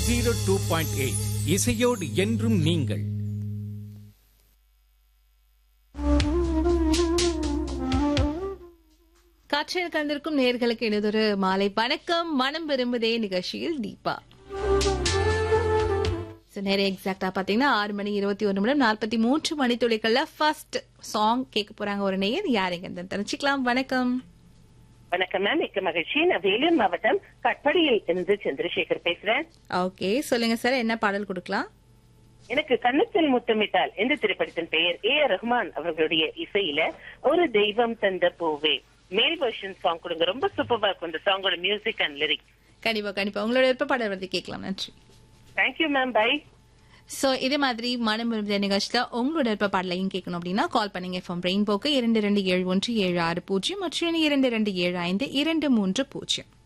zero two point eight இசையோடு என்றும் நீங்கள் காற்றில் கலந்திருக்கும் நேர்களுக்கு இனிதொரு மாலை வணக்கம் மனம் விரும்புதே நிகழ்ச்சியில் தீபா So, நேரம் எக்ஸாக்டா பாத்தீங்கன்னா ஆறு மணி இருபத்தி ஒன்று நிமிடம் நாற்பத்தி மூன்று மணித்துளிகள்ல ஃபர்ஸ்ட் சாங் கேட்க போறாங்க ஒரு நேயர் யாருங்க தெரிஞ்சுக்கலாம் வணக்கம் வணக்கம் மேம் மிக்க மகிழ்ச்சி நான் வேலூர் மாவட்டம் கட்படியில் இருந்து சந்திரசேகர் பேசுறேன் ஓகே சொல்லுங்க சார் என்ன பாடல் கொடுக்கலாம் எனக்கு கன்னத்தில் முத்தமிட்டால் எந்த திரைப்படத்தின் பெயர் ஏ ஆர் ரஹ்மான் அவர்களுடைய இசையில ஒரு தெய்வம் தந்த பூவே மேல் வெர்ஷன் சாங் கொடுங்க ரொம்ப சூப்பரா இருக்கும் இந்த சாங்கோட மியூசிக் அண்ட் லிரிக் கண்டிப்பா கண்டிப்பா உங்களோட விருப்ப பாடல் வந்து கேட்கலாம் நன்றி தேங்க்யூ மேம் பை சோ இதே மாதிரி மனம் விரும்பிய நிகழ்ச்சியில உங்களோட விருப்ப பாடலையும் கேட்கணும் அப்படின்னா கால் பண்ணுங்க ஃப்ரம் ரெயின்போக்கு இரண்டு ரெண்டு ஏழு ஒன்று ஏழு ஆறு பூஜ்ஜியம் மற்றும் இரண்டு ரெண்டு ஏழு ஐந்து இரண்டு மூன்று பூஜ்ஜியம்